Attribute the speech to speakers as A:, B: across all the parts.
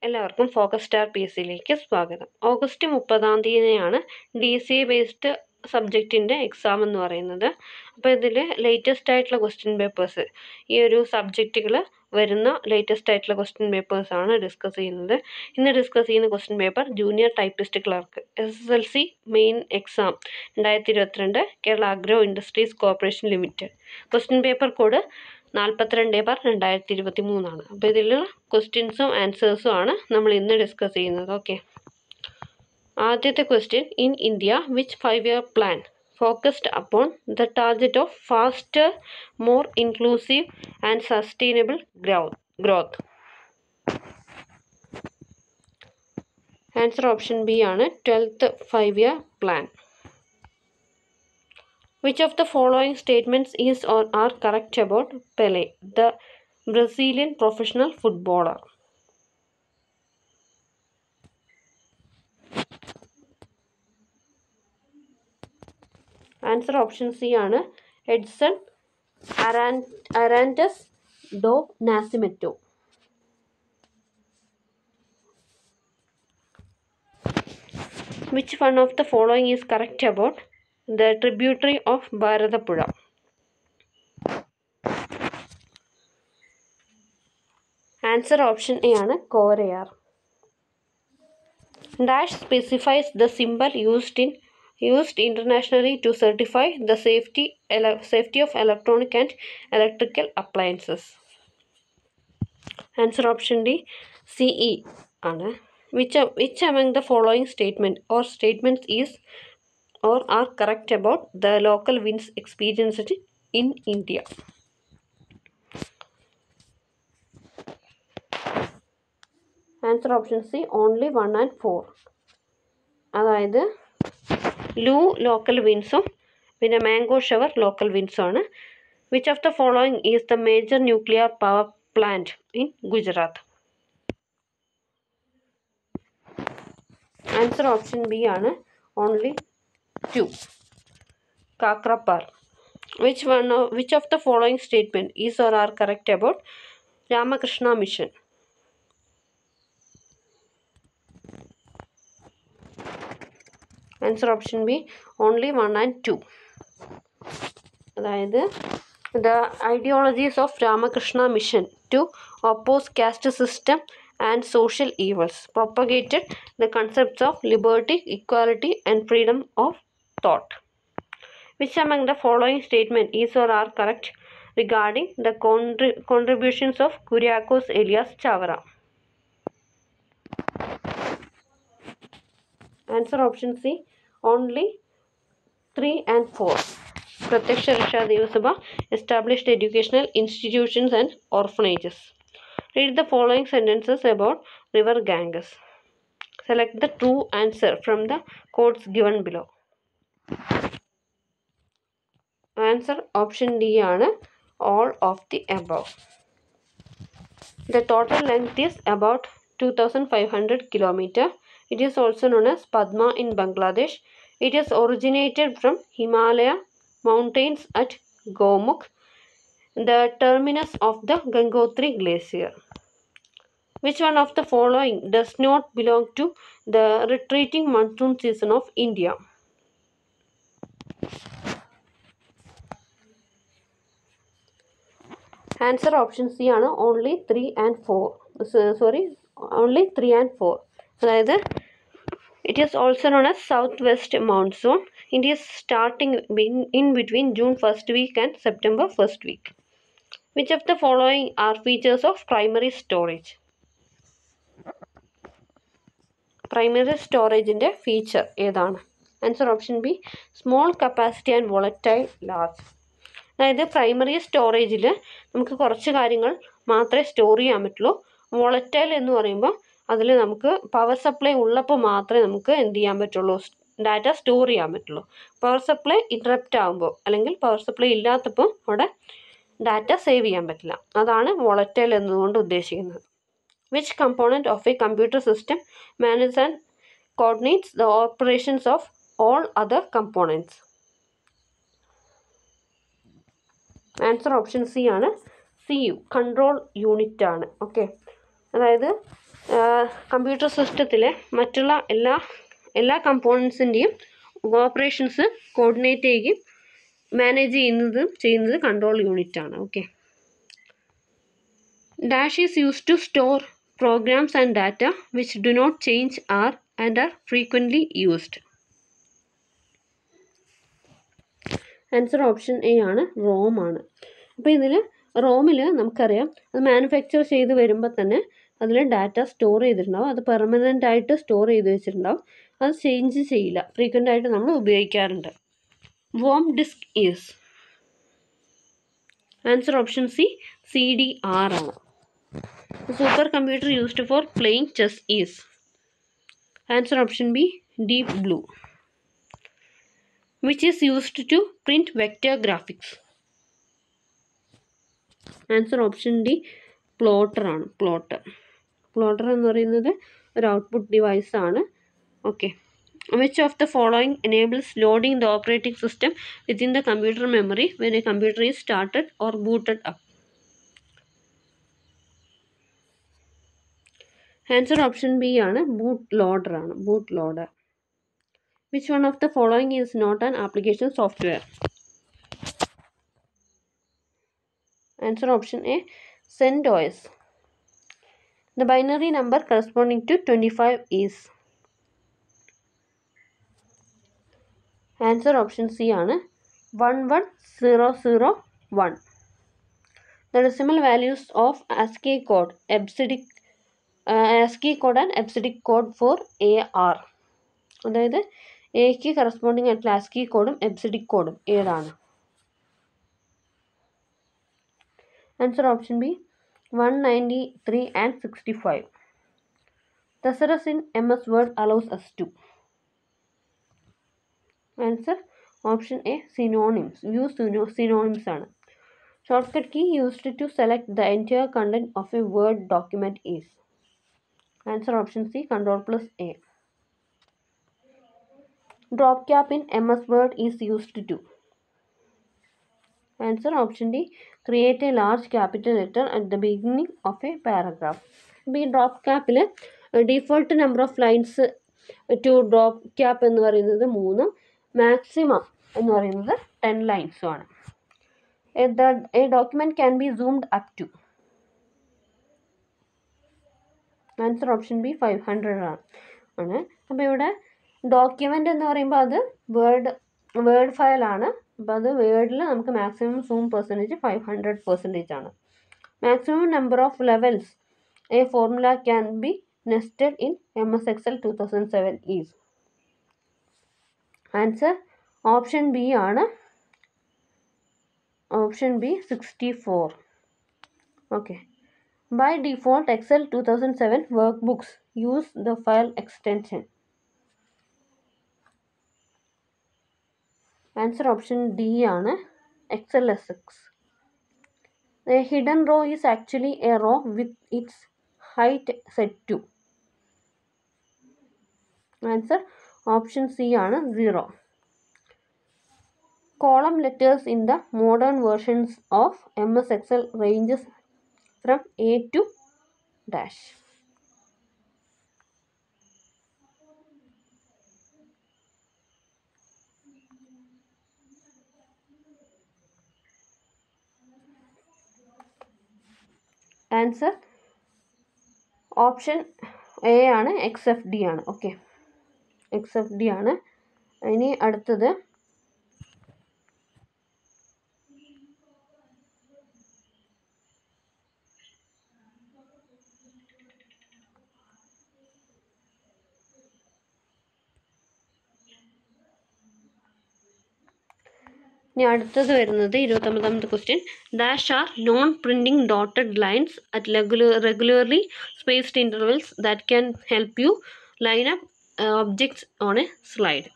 A: എല്ലാവർക്കും focus star P S സിയിലേക്ക് സ്വാഗതം ഓഗസ്റ്റ് മുപ്പതാം തീയതിയാണ് ഡി സി എ ബേസ്ഡ് സബ്ജക്റ്റിൻ്റെ എക്സാം എന്ന് പറയുന്നത് അപ്പോൾ ഇതിൽ ലേറ്റസ്റ്റ് ആയിട്ടുള്ള ക്വസ്റ്റ്യൻ പേപ്പേഴ്സ് ഈ ഒരു സബ്ജക്റ്റുകൾ വരുന്ന ലേറ്റസ്റ്റ് ആയിട്ടുള്ള ക്വസ്റ്റ്യൻ പേപ്പേഴ്സാണ് ഡിസ്കസ് ചെയ്യുന്നത് ഇന്ന് ഡിസ്കസ് ചെയ്യുന്ന question paper junior typist clerk S S L C main exam രണ്ടായിരത്തി ഇരുപത്തിരണ്ട് Kerala agro industries corporation limited question paper code നാൽപ്പത്തിരണ്ട് ബാർ രണ്ടായിരത്തി ഇരുപത്തി മൂന്നാണ് അപ്പോൾ ഇതിൽ ക്വസ്റ്റ്യൻസും ആൻസേഴ്സും ആണ് നമ്മൾ ഇന്ന് ഡിസ്കസ് ചെയ്യുന്നത് ഓക്കെ ആദ്യത്തെ question in India which five year plan focused upon the target of faster more inclusive and sustainable growth growth answer option B ആണ് twelfth five year plan Which of the following statements is or are correct about Pele, the Brazilian professional footballer? Answer option C ആണ് Edson Aran Arantes do Nascimento Which one of the following is correct about the tributary of Bharatapuzha? Answer option A ആണ് കോരയാർ Dash specifies the symbol used in used internationally to certify the safety ele- safety of electronic and electrical appliances. Answer option D CE ആണ് which which among the following statement or statements is or are correct about the local winds experienced in India. Answer option C only one and four അതായത് loo local വിൻസും പിന്നെ mango shower local വിൻസും ആണ് which of the following is the major nuclear power plant in Gujarat answer option B ആണ് only two Kakrapar which one which of the following statement is or are correct about Ramakrishna mission answer option B only one and two അതായത് the ideologies of Ramakrishna mission to oppose caste system and social evils, propagated the concepts of liberty, equality, and freedom of thought. Which among the following statement is or are correct regarding the contri- contributions of Kuriakos Elias Chavara? Answer option C only 3 and 4. Pratyaksha Risha Devasabha established educational institutions and orphanages. Read the following sentences about River Ganges. Select the true answer from the quotes given below. Answer option D ആണ് all of the above. The total length is about 2500 kilometer. It is also known as Padma in Bangladesh. It is originated from Himalaya mountains at Gomukh, the terminus of the Gangotri glacier. Which one of the following does not belong to the retreating monsoon season of India? Answer option C ആണ് only three and four sorry only three and four അതായത് it is also known as south west monsoon it is starting in between June first week and September first week which of the following are features of primary storage primary സ്റ്റോറേജിൻ്റെ feature ഏതാണ് answer option B small capacity and volatile large അതായത് primary സ്റ്റോറേജിൽ നമുക്ക് കുറച്ച് കാര്യങ്ങൾ മാത്രമേ store ചെയ്യാൻ പറ്റുള്ളൂ വോളറ്റൈൽ എന്ന് പറയുമ്പോൾ അതിൽ നമുക്ക് പവർ സപ്ലൈ ഉള്ളപ്പോൾ മാത്രമേ നമുക്ക് എന്ത് ചെയ്യാൻ പറ്റുള്ളൂ ഡാറ്റ സ്റ്റോർ ചെയ്യാൻ പറ്റുള്ളൂ പവർ സപ്ലൈ ഇൻറ്ററപ്റ്റ് ആകുമ്പോൾ അല്ലെങ്കിൽ പവർ സപ്ലൈ ഇല്ലാത്തപ്പോൾ അവിടെ ഡാറ്റ സേവ് ചെയ്യാൻ പറ്റില്ല അതാണ് വോളറ്റൈൽ എന്നതുകൊണ്ട് ഉദ്ദേശിക്കുന്നത് which component of a computer system manages and coordinates the operations of all other components answer option C ആണ് സി യു കൺട്രോൾ യൂണിറ്റ് ആണ് ഓക്കെ അതായത് കമ്പ്യൂട്ടർ സിസ്റ്റത്തിലെ മറ്റുള്ള എല്ലാ എല്ലാ കമ്പോണൻസിൻ്റെയും ഓപ്പറേഷൻസ് കോർഡിനേറ്റ് ചെയ്യുകയും മാനേജ് ചെയ്യുന്നത് ചെയ്യുന്നത് കൺട്രോൾ യൂണിറ്റ് ആണ് okay dash is use to store programs and data which do not change are and are frequently used answer option A ആണ് റോം ആണ് അപ്പോൾ ഇതിൽ റോമിൽ നമുക്കറിയാം അത് മാനുഫാക്ചർ ചെയ്ത് വരുമ്പോൾ തന്നെ അതിൽ ഡാറ്റ സ്റ്റോർ ചെയ്തിട്ടുണ്ടാവും അത് പെർമനൻ്റ് ആയിട്ട് സ്റ്റോർ ചെയ്ത് വെച്ചിട്ടുണ്ടാവും അത് ചേഞ്ച് ചെയ്യില്ല ഫ്രീക്വൻ്റ് ആയിട്ട് നമ്മൾ ഉപയോഗിക്കാറുണ്ട് വോം disk is answer option C C D R ആണ് super computer used for playing chess is answer option B deep blue which is used to print vector graphics answer option D plotter ആണ് plotter plotter എന്ന് പറയുന്നത് ഒരു output device ആണ് okay which of the following enables loading the operating system within the computer memory when a computer is started or booted up answer option B ആണ് boot loader ആണ് boot loader Which one of the following is not an application software? Answer option A CentOS. The binary number corresponding to 25 is. Answer option C ആണ് 11001. The decimal values of ASCII code, EBCDIC, uh, ASCII code and EBCDIC code for AR. അതായത് എക്ക് corresponding ആയിട്ടുള്ള ASCII കോഡും EBCDIC കോഡും ഏതാണ് answer option B one ninety three and sixty five thesaurus in M S Word allows us to answer option A synonyms use syno synonyms ആണ് short cut key used to select the entire content of a word document is answer option C control plus A drop cap in MS Word is used to. Answer option D. Create a large capital letter at the beginning of a paragraph. ഇപ്പോൾ ഈ drop ക്യാപ്പിൽ default number of lines to drop cap എന്ന് പറയുന്നത് മൂന്നും maximum എന്ന് പറയുന്നത് ten ലൈൻസും ആണ് a document can be zoomed up to answer option B five hundred ആണ് ആണ് അപ്പോൾ ഇവിടെ ഡോക്യുമെൻ്റ് എന്ന് പറയുമ്പോൾ അത് വേർഡ് വേർഡ് ഫയലാണ് അപ്പോൾ അത് വേർഡിൽ നമുക്ക് maximum zoom percentage five hundred percentage ആണ് maximum number of levels a formula can be nested in M S Excel two thousand seven is answer option B ആണ് option B sixty four okay by default Excel two thousand seven work books use the file extension answer option D ആണ് XL S X a hidden row is actually a row with its height set to answer option C ആണ് zero column letters in the modern versions of M S Excel ranges from A to dash answer option A ആണ് X F D ആണ് okay X F D ആണ് ഇനി അടുത്തത് ഇനി അടുത്തത് വരുന്നത് ഇരുപത്തൊമ്പതാമത്തെ question dash are non printing dotted lines at regular regularly spaced intervals that can help you line up objects on a slide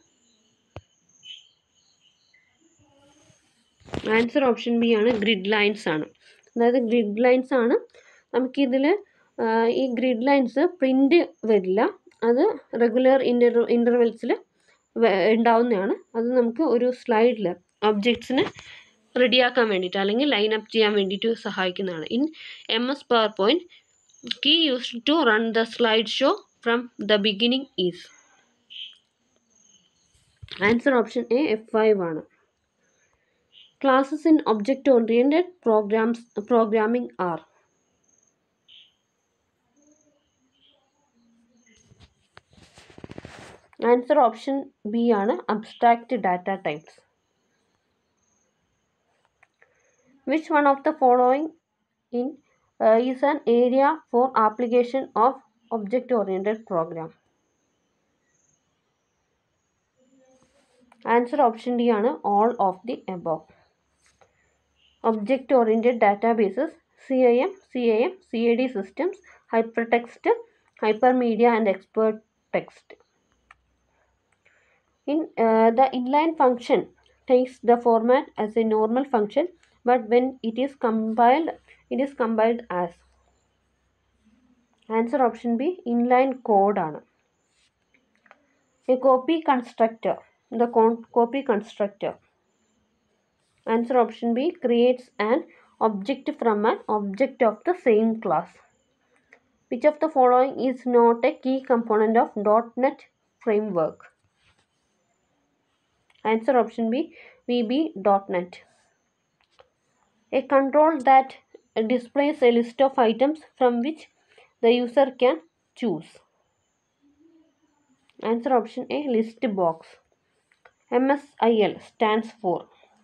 A: answer option B ആണ് grid lines ആണ് അതായത് ഗ്രിഡ് ലൈൻസ് ആണ് നമുക്കിതിൽ ഈ ഗ്രിഡ് ലൈൻസ് പ്രിൻ്റ് വരില്ല അത് regular ഇൻ്റർ ഇൻ്റർവെൽസിൽ ഉണ്ടാവുന്നതാണ് അത് നമുക്ക് ഒരു സ്ലൈഡിൽ ഒബ്ജക്ട്സിനെ റെഡിയാക്കാൻ വേണ്ടിയിട്ട് അല്ലെങ്കിൽ ലൈൻ അപ്പ് ചെയ്യാൻ വേണ്ടിയിട്ട് സഹായിക്കുന്നതാണ് in M S PowerPoint key used to run the slideshow from the beginning is answer option A F five ആണ് classes in object oriented programs programming are answer option B ആണ് abstract data types which one of the following in is an area for application of object oriented program answer option D ആണ് all of the above object oriented databases C I M C I M C I D systems hyper text hyper media and expert text In uh, the inline function takes the format as a normal function, but when it is compiled, it is compiled as. Answer option B inline code ആണ് A copy constructor, the con- copy constructor. Answer option B creates an object from an object of the same class. Which of the following is not a key component of .NET framework? Answer option B VB.NET. A control that displays a list of items from which the user can choose. Answer option A list box. MSIL stands for.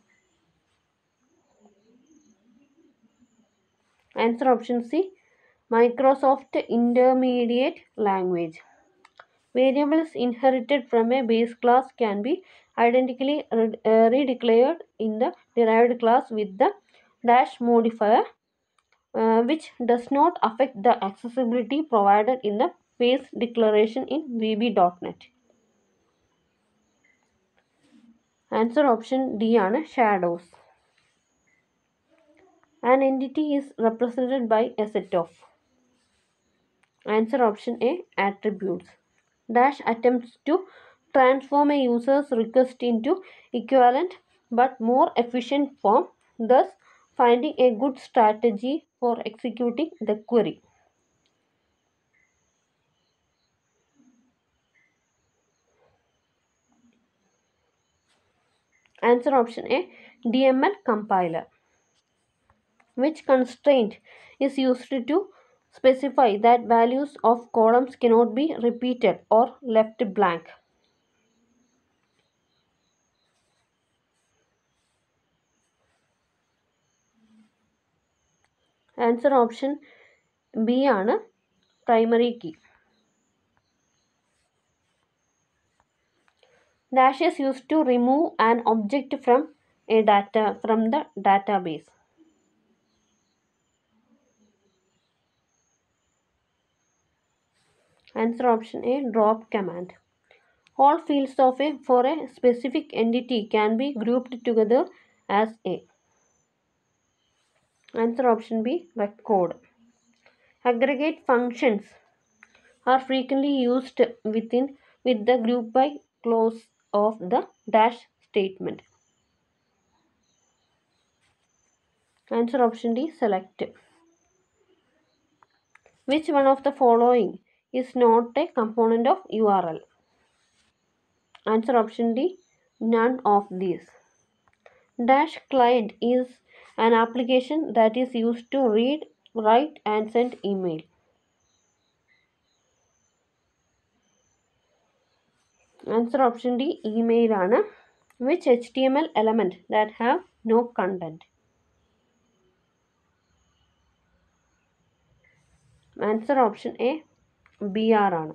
A: Answer option C Microsoft Intermediate Language. Variables inherited from a base class can be identically re- uh, redeclared in the derived class with the dash modifier, uh, which does not affect the accessibility provided in the base declaration in VB.NET. Answer option D ആണ് shadows. An entity is represented by a set of. Answer option A attributes. Dash attempts to transform a user's request into equivalent but more efficient form, thus finding a good strategy for executing the query. Answer option A DML compiler. Which constraint is used to specify that values of columns cannot be repeated or left blank? Answer option B ആണ് primary key dash is used to remove an object from a data from the database answer option a drop command all fields of a for a specific entity can be grouped together as a answer option b record aggregate functions are frequently used within with the group by clause of the dash statement answer option d select which one of the following is not a component of url answer option d none of these dash client is an application that is used to read write and send email answer option d email ആണ് which html element that have no content answer option A B R ആണ്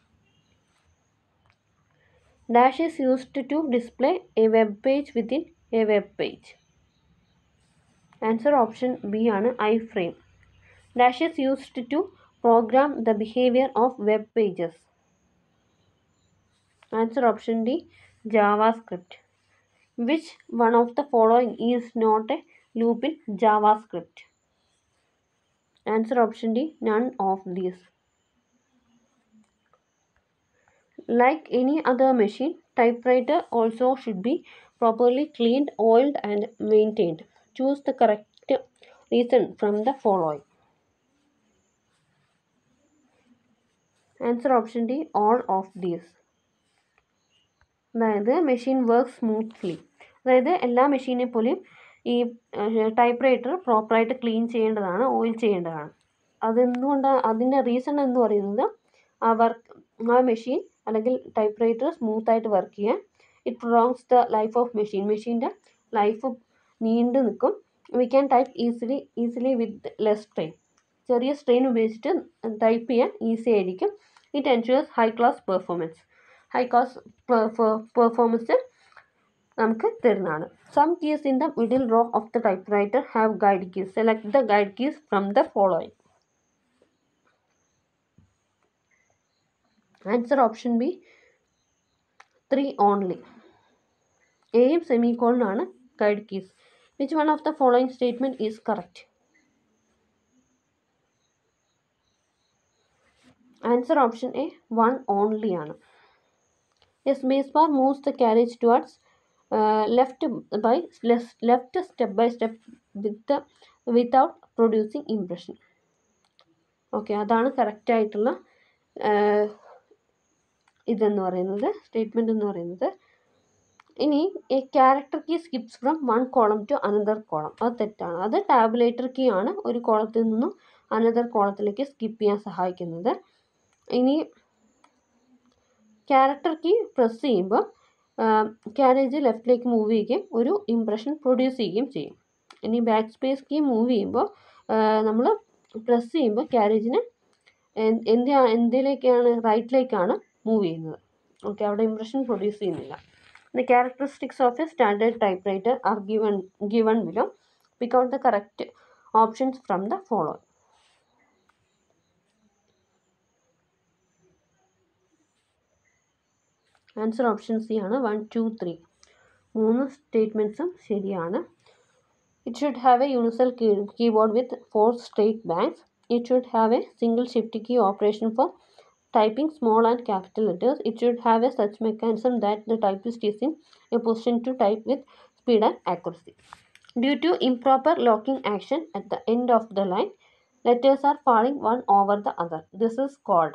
A: dash is used to display a web page within a web page answer option B ആണ് I frame dash is used to program the behaviour of web pages answer option D JavaScript which one of the following is not a loop in JavaScript Answer option D, none of these. Like any other machine, typewriter also should be properly cleaned, oiled and maintained. Choose the correct reason from the following. Answer option D all of these അതായത് machine work smoothly അതായത് എല്ലാ മെഷീനെ പോലെയും ഈ type writer പ്രോപ്പറായിട്ട് clean ചെയ്യേണ്ടതാണ് oil ചെയ്യേണ്ടതാണ് അതെന്തുകൊണ്ട് അതിൻ്റെ റീസൺ എന്ന് പറയുന്നത് ആ വർക്ക് ആ മെഷീൻ അല്ലെങ്കിൽ ടൈപ്പ് റൈറ്റർ സ്മൂത്തായിട്ട് വർക്ക് ചെയ്യാൻ it prolongs the life of machine മെഷീൻ്റെ ലൈഫ് നീണ്ടു നിൽക്കും we can type easily easily with less strain ചെറിയ സ്ട്രെയിൻ ഉപയോഗിച്ചിട്ട് ടൈപ്പ് ചെയ്യാൻ ഈസി ആയിരിക്കും it ensures high class performance high class performance നമുക്ക് തരുന്നതാണ് some keys in the middle row of the type writer have guide keys select the guide keys from the following answer option B three only എയും സെമിക്കോളിനാണ് guide keys which one of the following statement is correct answer option A one only ആണ് yes space bar moves the carriage towards left by left step by step with without producing impression okay അതാണ് കറക്റ്റായിട്ടുള്ള ഇതെന്ന് പറയുന്നത് statement എന്ന് പറയുന്നത് ഇനി a character key skips from one column to another column അത് തെറ്റാണ് അത് ടാബുലേറ്റർ കീ ആണ് ഒരു കോളത്തിൽ നിന്നും അനദർ കോളത്തിലേക്ക് സ്കിപ്പ് ചെയ്യാൻ സഹായിക്കുന്നത് ഇനി ക്യാരക്ടർ കീ പ്രസ് ചെയ്യുമ്പോൾ ക്യാരേജ് ലെഫ്റ്റിലേക്ക് മൂവ് ചെയ്യുകയും ഒരു ഇംപ്രഷൻ പ്രൊഡ്യൂസ് ചെയ്യുകയും ചെയ്യും ഇനി ബാക്ക് സ്പേസ് കീ മൂവ് ചെയ്യുമ്പോൾ നമ്മൾ പ്രസ് ചെയ്യുമ്പോൾ ക്യാരേജിന് എന്ത് എന്തിലേക്കാണ് റൈറ്റിലേക്കാണ് മൂവ് ചെയ്യുന്നത് ഓക്കെ അവിടെ ഇംപ്രഷൻ പ്രൊഡ്യൂസ് ചെയ്യുന്നില്ല the characteristics of a standard type writer are given given below pick out the correct options from the follow answer option C ആണ് വൺ ടു ത്രീ മൂന്ന് സ്റ്റേറ്റ്മെൻറ്റ്സും ശരിയാണ് it should have a universal keyboard with four straight banks it should have a single shift key operation for typing small and capital letters. It should have a such mechanism that the typist is in a position to type with speed and accuracy. Due to improper locking action at the end of the line, letters are falling one over the other. This is called.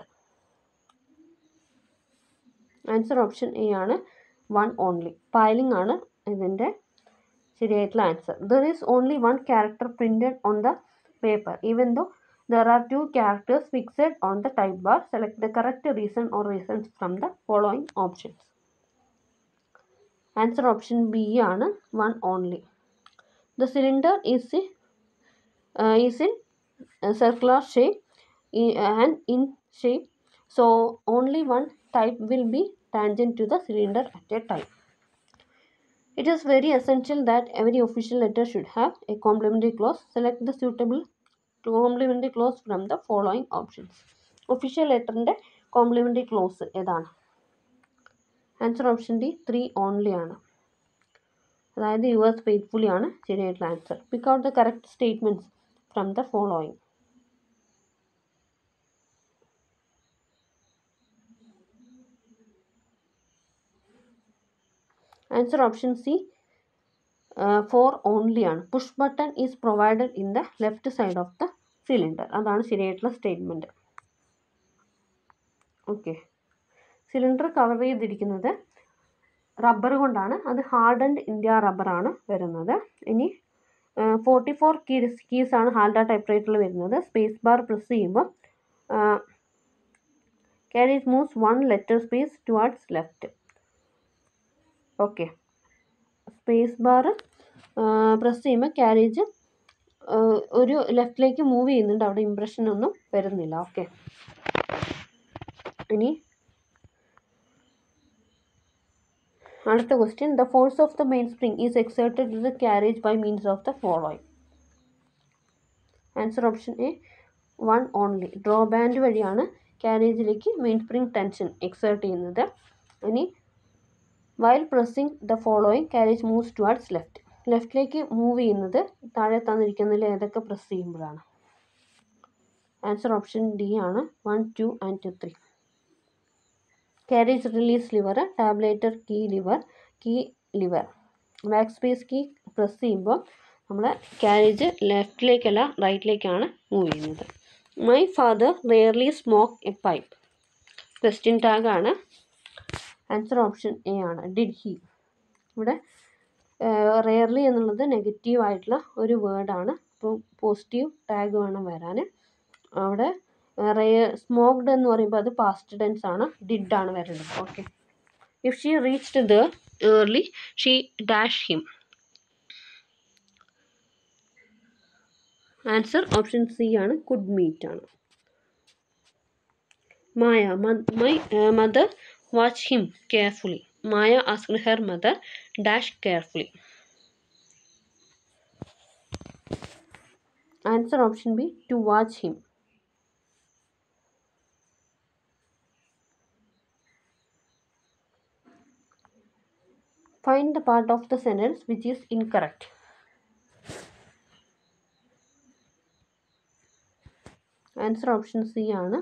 A: Answer option A ആണ് one only piling ആണ് ഇതിൻ്റെ ശരിയായിട്ടുള്ള answer there is only one character printed on the paper even though There are two characters fixed on the type bar. Select the correct reason or reasons from the following options. Answer option B ആണ് one only. The cylinder is, uh, is in a circular shape and in shape. So only one type will be tangent to the cylinder at a time. It is very essential that every official letter should have a complementary clause. Select the suitable complimentary clause from the following options official ലെറ്ററിൻ്റെ complimentary clause ഏതാണ് answer option D three only ആണ് അതായത് yours faithfully ആണ് ശരിയായിട്ടുള്ള answer pick out the correct statements from the following answer option C four only ആണ് push button is provided in the left side of the cylinder അതാണ് ശരിയായിട്ടുള്ള statement okay cylinder cover ചെയ്തിരിക്കുന്നത് rubber കൊണ്ടാണ് അത് hardened India റബ്ബറാണ് വരുന്നത് ഇനി forty four keys കീസാണ് Halda type റൈറ്ററിൽ വരുന്നത് സ്പേസ് ബാർ പ്രസ് ചെയ്യുമ്പോൾ carries moves one letter space towards left okay space bar press ചെയ്യുമ്പോൾ ക്യാരേജ് ഒരു ലെഫ്റ്റിലേക്ക് മൂവ് ചെയ്യുന്നുണ്ട് അവിടെ ഇമ്പ്രഷൻ ഒന്നും വരുന്നില്ല ഓക്കെ ഇനി അടുത്ത question the force of the main spring is exerted to the carriage by means of the following answer option A one only draw band വഴിയാണ് ക്യാരേജിലേക്ക് മെയിൻ സ്പ്രിംഗ് ടെൻഷൻ എക്സേർട്ട് ചെയ്യുന്നത് ഇനി while pressing the following carriage moves towards left ലെഫ്റ്റിലേക്ക് move ചെയ്യുന്നത് താഴെ തന്നിരിക്കുന്നതിൽ ഏതൊക്കെ press ചെയ്യുമ്പോഴാണ് ആൻസർ ഓപ്ഷൻ ഡി ആണ് one two and three carriage release lever tabulator key lever key lever back space key press ചെയ്യുമ്പോൾ നമ്മൾ ക്യാരേജ് ലെഫ്റ്റിലേക്കല്ല റൈറ്റിലേക്കാണ് മൂവ് ചെയ്യുന്നത് my father rarely smoke a pipe question ടാഗാണ് ആൻസർ ഓപ്ഷൻ എ ആണ് did he ഇവിടെ rarely എന്നുള്ളത് negative ആയിട്ടുള്ള ഒരു വേർഡാണ് അപ്പോൾ പോസിറ്റീവ് ടാഗ് വേണം വരാൻ അവിടെ റെയർ സ്മോക്ഡ് എന്ന് പറയുമ്പോൾ അത് പാസ്റ്റ് ടെൻസ് ആണ് ഡിഡ് ആണ് വരേണ്ടത് okay if she reached the early she dash him answer option C ആണ് കുഡ് മീറ്റ് ആണ് Maya my mother watch him carefully Maya asked her mother dash carefully answer option B to watch him Find the part of the sentence which is incorrect. Answer option C ആണ്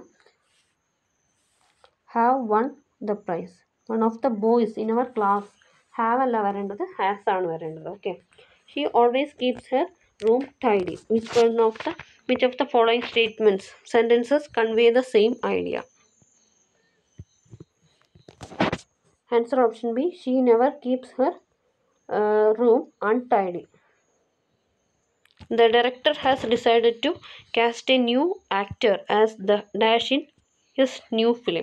A: have won the prize one of the boys in our class have അല്ല വരേണ്ടത് has ആണ് വരേണ്ടത് okay she always keeps her room tidy which one of the which of the following statements sentences convey the same idea answer option B she never keeps her room untidy The director has decided to cast a new actor as the dash in his new film.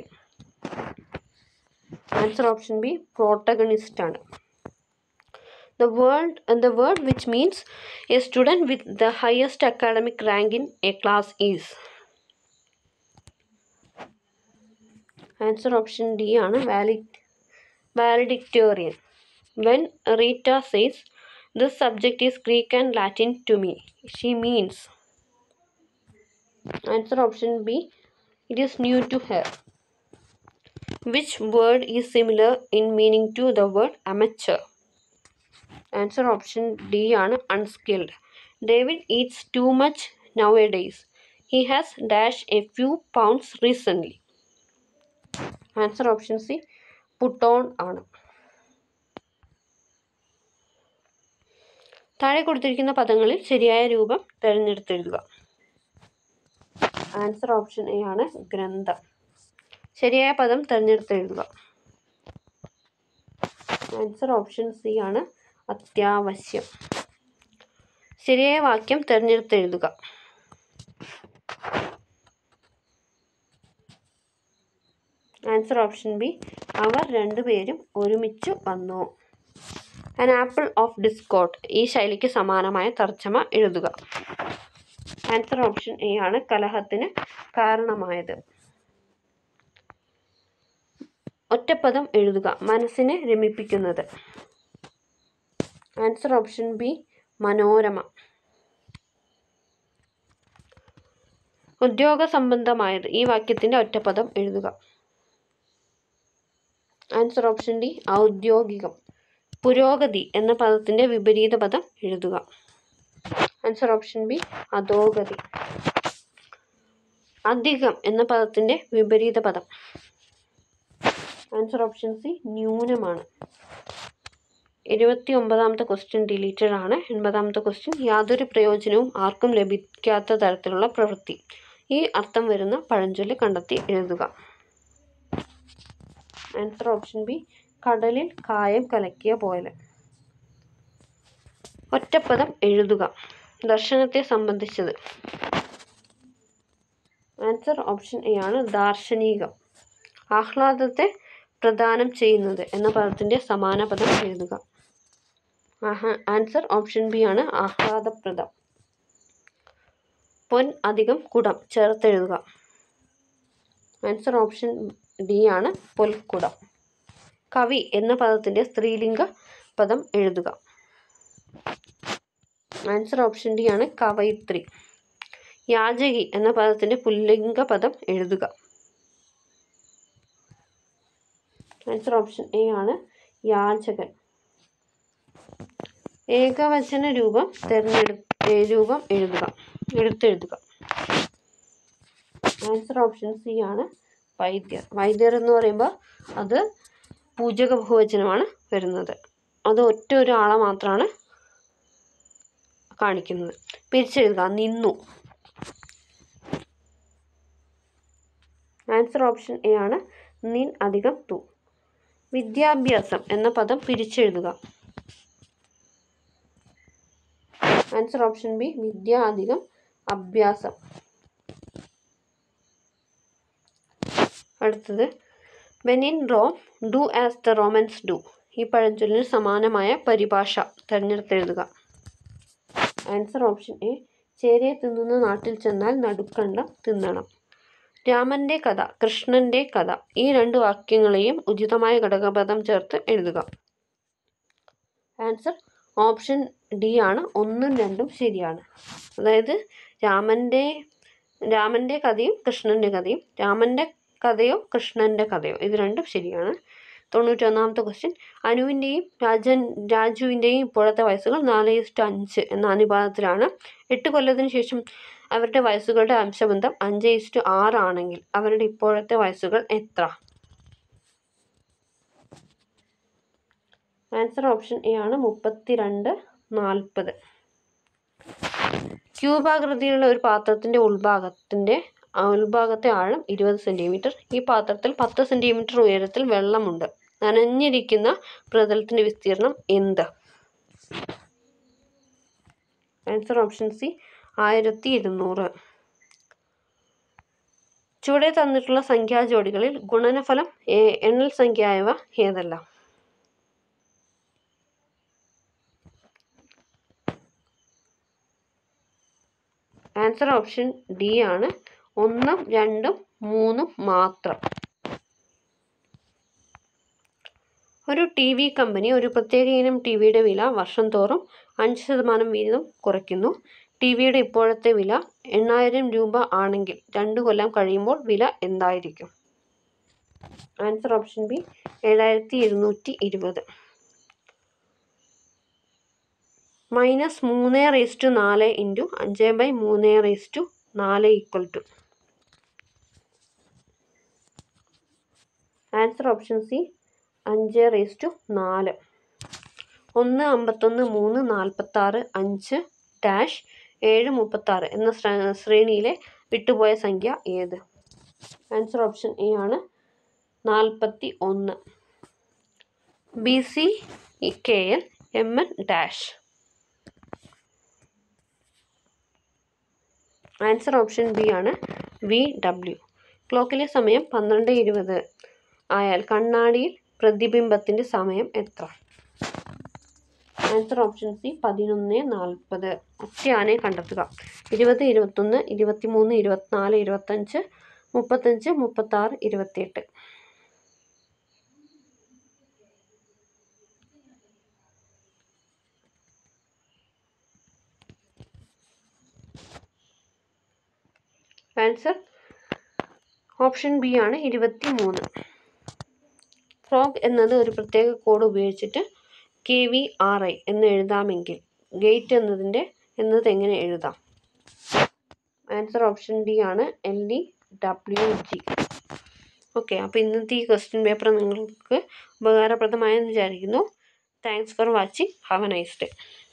A: Answer option B protagonist ആണ് The word and the word which means a student with the highest academic rank in a class is. Answer option D ആണ് valid valedictorian. When Rita says this subject is Greek and Latin to me. She means. Answer option B. It is new to her. Which word is similar in meaning to the word amateur? Answer option D ആണ് unskilled. David eats too much nowadays. He has dashed a few pounds recently. Answer option C. Put on ആണ് താഴെ കൊടുത്തിരിക്കുന്ന പദങ്ങളിൽ ശരിയായ രൂപം തിരഞ്ഞെടുത്തെഴുതുക answer option A ആണ് ഗ്രന്ഥം ശരിയായ പദം തിരഞ്ഞെടുത്തെഴുതുക ആൻസർ ഓപ്ഷൻ സി ആണ് അത്യാവശ്യം ശരിയായ വാക്യം തിരഞ്ഞെടുത്തെഴുതുക ആൻസർ ഓപ്ഷൻ ബി അവർ രണ്ടുപേരും ഒരുമിച്ച് വന്നു ആൻ ആപ്പിൾ ഓഫ് ഡിസ്കോട്ട് ഈ ശൈലിക്ക് സമാനമായ തർജ്ജമ എഴുതുക ആൻസർ ഓപ്ഷൻ എ ആണ് കലഹത്തിന് കാരണമായത് ഒറ്റപ്പദം എഴുതുക മനസ്സിനെ രമിപ്പിക്കുന്നത് ആൻസർ ഓപ്ഷൻ ബി മനോരമ ഉദ്യോഗ സംബന്ധമായത് ഈ വാക്യത്തിൻ്റെ ഒറ്റപ്പദം എഴുതുക ആൻസർ ഓപ്ഷൻ ഡി ഔദ്യോഗികം പുരോഗതി എന്ന പദത്തിൻ്റെ വിപരീത പദം എഴുതുക ആൻസർ ഓപ്ഷൻ ബി അധോഗതി അധികം എന്ന പദത്തിൻ്റെ വിപരീത പദം ആൻസർ ഓപ്ഷൻ സി ന്യൂനമാണ് എഴുപത്തി ഒമ്പതാമത്തെ ക്വസ്റ്റ്യൻ ഡിലീറ്റഡ് ആണ് എൺപതാമത്തെ ക്വസ്റ്റ്യൻ യാതൊരു പ്രയോജനവും ആർക്കും ലഭിക്കാത്ത തരത്തിലുള്ള പ്രവൃത്തി ഈ അർത്ഥം വരുന്ന പഴഞ്ചൊല്ല് കണ്ടെത്തി എഴുതുക ആൻസർ ഓപ്ഷൻ ബി കടലിൽ കായം കലക്കിയ പോലെ ഒറ്റപ്പദം എഴുതുക ദർശനത്തെ സംബന്ധിച്ചത് ആൻസർ ഓപ്ഷൻ എ ആണ് ദാർശനികം ആഹ്ലാദത്തെ പ്രദാനം ചെയ്യുന്നത് എന്ന പദത്തിൻ്റെ സമാന പദം എഴുതുക ആൻസർ ഓപ്ഷൻ ബി ആണ് ആഹ്ലാദപ്രദം പൊൻ അധികം കുടം ചേർത്തെഴുതുക ആൻസർ ഓപ്ഷൻ ഡി ആണ് പൊൽക്കുടം കവി എന്ന പദത്തിൻ്റെ സ്ത്രീലിംഗ പദം എഴുതുക ആൻസർ ഓപ്ഷൻ ഡി ആണ് കവയിത്രി യാചകി എന്ന പദത്തിൻ്റെ പുല്ലിംഗ പദം എഴുതുക ആൻസർ ഓപ്ഷൻ എ ആണ് യാചകൻ ഏകവചന രൂപം തിരഞ്ഞെടു രൂപം എഴുതുക എടുത്തെഴുതുക ആൻസർ ഓപ്ഷൻ സി ആണ് വൈദ്യർ വൈദ്യർ എന്ന് പറയുമ്പോൾ അത് പൂജക ബഹുവചനമാണ് വരുന്നത് അത് ഒറ്റ ഒരാളെ മാത്രമാണ് കാണിക്കുന്നത് പിരിച്ചെഴുതുക നിന്നു ആൻസർ ഓപ്ഷൻ എ ആണ് നിൻ അധികം തു വിദ്യാഭ്യാസം എന്ന പദം പിരിച്ചെഴുതുക ആൻസർ ഓപ്ഷൻ ബി വിദ്യ അധികം അഭ്യാസം അടുത്തത് when in Rome do as the Romans do ഈ പഴഞ്ചൊല്ലിന് സമാനമായ പരിഭാഷ തിരഞ്ഞെടുത്തെഴുതുക ആൻസർ ഓപ്ഷൻ എ ചേരയെ തിന്നുന്ന നാട്ടിൽ ചെന്നാൽ നടുക്കണ്ടം തിന്നണം രാമൻ്റെ കഥ കൃഷ്ണൻ്റെ കഥ ഈ രണ്ട് വാക്യങ്ങളെയും ഉചിതമായ ഘടകപദം ചേർത്ത് എഴുതുക ആൻസർ ഓപ്ഷൻ ഡി ആണ് ഒന്നും രണ്ടും ശരിയാണ് അതായത് രാമൻ്റെ രാമൻ്റെ കഥയും കൃഷ്ണൻ്റെ കഥയും രാമൻ്റെ കഥയോ കൃഷ്ണൻ്റെ കഥയോ ഇത് രണ്ടും ശരിയാണ് തൊണ്ണൂറ്റൊന്നാമത്തെ ക്വസ്റ്റ്യൻ അനുവിൻ്റെയും രാജൻ രാജുവിൻ്റെയും ഇപ്പോഴത്തെ വയസ്സുകൾ നാല് ഇസ്റ്റു അഞ്ച് എന്ന അനുപാതത്തിലാണ് എട്ട് കൊല്ലത്തിന് ശേഷം അവരുടെ വയസ്സുകളുടെ അംശബന്ധം അഞ്ച് ഇസ്റ്റു ആറ് ആണെങ്കിൽ അവരുടെ ഇപ്പോഴത്തെ വയസ്സുകൾ എത്ര ആൻസർ ഓപ്ഷൻ എ ആണ് മുപ്പത്തിരണ്ട് നാൽപ്പത് ക്യൂബാകൃതിയിലുള്ള ഒരു പാത്രത്തിൻ്റെ ഉൾഭാഗത്തിൻ്റെ ആ ഉൾഭാഗത്തെ ആഴം ഇരുപത് സെൻറ്റിമീറ്റർ ഈ പാത്രത്തിൽ പത്ത് സെൻറ്റിമീറ്റർ ഉയരത്തിൽ വെള്ളമുണ്ട് നനഞ്ഞിരിക്കുന്ന പ്രതലത്തിൻ്റെ വിസ്തീർണം എന്ത് ആൻസർ ഓപ്ഷൻ സി ആയിരത്തി ഇരുന്നൂറ് ചുവടെ തന്നിട്ടുള്ള സംഖ്യാജോഡികളിൽ ഗുണനഫലം എ- എണ്ണൽ സംഖ്യയായവ ഏതെല്ലാം ആൻസർ ഓപ്ഷൻ ഡി ആണ് ഒന്നും രണ്ടും മൂന്നും മാത്രം ഒരു ടി വി കമ്പനി ഒരു പ്രത്യേക ഇനം ടി വിയുടെ വില വർഷം തോറും അഞ്ച് ശതമാനം വീതം കുറയ്ക്കുന്നു ടി വിയുടെ ഇപ്പോഴത്തെ വില എണ്ണായിരം രൂപ ആണെങ്കിൽ രണ്ട് കൊല്ലം കഴിയുമ്പോൾ വില എന്തായിരിക്കും ആൻസർ ഓപ്ഷൻ ബി ഏഴായിരത്തി ഇരുന്നൂറ്റി ഇരുപത് മൈനസ് മൂന്ന് റേസ് ടു നാല് ഇൻറ്റു അഞ്ച് ബൈ മൂന്ന് റേസ് ടു നാല് equal to answer option C അഞ്ച് റേസ് ടു നാല് ഒന്ന് അമ്പത്തൊന്ന് മൂന്ന് നാൽപ്പത്താറ് അഞ്ച് ഡാഷ് ഏഴ് മുപ്പത്താറ് എന്ന ശ്ര- ശ്രേണിയിലെ വിട്ടുപോയ സംഖ്യ ഏത് ആൻസർ ഓപ്ഷൻ എ ആണ് നാൽപ്പത്തി ഒന്ന് B C K L M N dash answer option B ആണ് വി ഡബ്ല്യു ക്ലോക്കിലെ സമയം പന്ത്രണ്ട് ഇരുപത് ആയാൽ കണ്ണാടിയിൽ പ്രതിബിംബത്തിൻ്റെ സമയം എത്ര ആൻസർ ഓപ്ഷൻ സി പതിനൊന്ന് നാൽപ്പത് ഒറ്റയാനെ കണ്ടെത്തുക ഇരുപത് ഇരുപത്തൊന്ന് ഇരുപത്തിമൂന്ന് ഇരുപത്തിനാല് ഇരുപത്തഞ്ച് മുപ്പത്തഞ്ച് മുപ്പത്താറ് ഇരുപത്തിയെട്ട് ആൻസർ ഓപ്ഷൻ ബി ആണ് ഇരുപത്തി മൂന്ന് ഫ്രോഗ് എന്നത് ഒരു പ്രത്യേക കോഡ് ഉപയോഗിച്ചിട്ട് കെ വി ആർ ഐ എന്ന് എഴുതാമെങ്കിൽ ഗേറ്റ് എന്നതിൻ്റെ എന്നത് എങ്ങനെ എഴുതാം ആൻസർ ഓപ്ഷൻ ഡി ആണ് L E W G okay അപ്പോൾ ഇന്നത്തെ ഈ ക്വസ്റ്റ്യൻ പേപ്പർ നിങ്ങൾക്ക് ഉപകാരപ്രദമായെന്ന് വിചാരിക്കുന്നു thanks for watching have a nice day